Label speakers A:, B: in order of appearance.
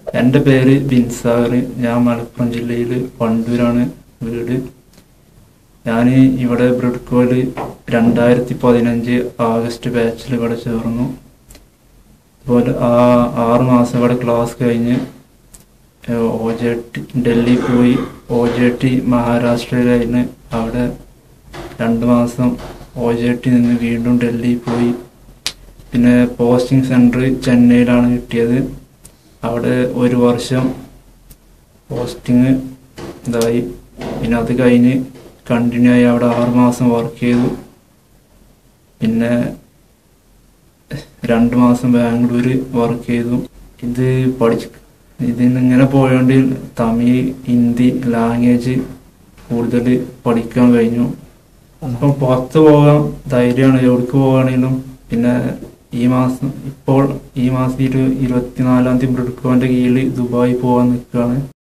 A: എൻ്റെ പേര് ബിൻസാർ ഞാൻ മലപ്പുറം ജില്ലയിൽ വണ്ടൂരാണ് വീട് ഞാൻ ഇവിടെ ബ്രിഡ്കോയിൽ രണ്ടായിരത്തി പതിനഞ്ച് ആഗസ്റ്റ് ബാച്ചിൽ ഇവിടെ ചേർന്നു അതുപോലെ ആ ആറ് മാസം ഇവിടെ ക്ലാസ് കഴിഞ്ഞ് ഒ ജെ ടി ഡൽഹി പോയി ഒ ജെ ടി മഹാരാഷ്ട്രയിലായിരുന്നു അവിടെ രണ്ട് മാസം ഒ ജെ ടി നിന്ന് വീണ്ടും ഡൽഹി പോയി പിന്നെ പോസ്റ്റിംഗ് സെൻറ്റർ ചെന്നൈയിലാണ് കിട്ടിയത് അവിടെ ഒരു വർഷം പോസ്റ്റിങ് ഇതായി പിന്നെ അത് കഴിഞ്ഞ് കണ്ടിന്യൂ ആയി അവിടെ ആറ് മാസം വർക്ക് ചെയ്തു പിന്നെ രണ്ട് മാസം ബാംഗ്ലൂര് വർക്ക് ചെയ്തു ഇത് പഠിച്ച് ഇതിന് ഇങ്ങനെ പോയോണ്ട് തമിഴ് ഹിന്ദി ലാംഗ്വേജ് കൂടുതൽ പഠിക്കാൻ കഴിഞ്ഞു അപ്പം പുറത്ത് പോകാൻ ധൈര്യമാണ് എവിടേക്ക് പോവുകയാണെങ്കിലും പിന്നെ ഈ മാസം ഇപ്പോൾ ഈ മാസം ഇരു ഇരുപത്തിനാലാം തീയതി ബ്രിഡ്കോന്റെ കീഴിൽ ദുബായി പോകാൻ നിൽക്കുകയാണ്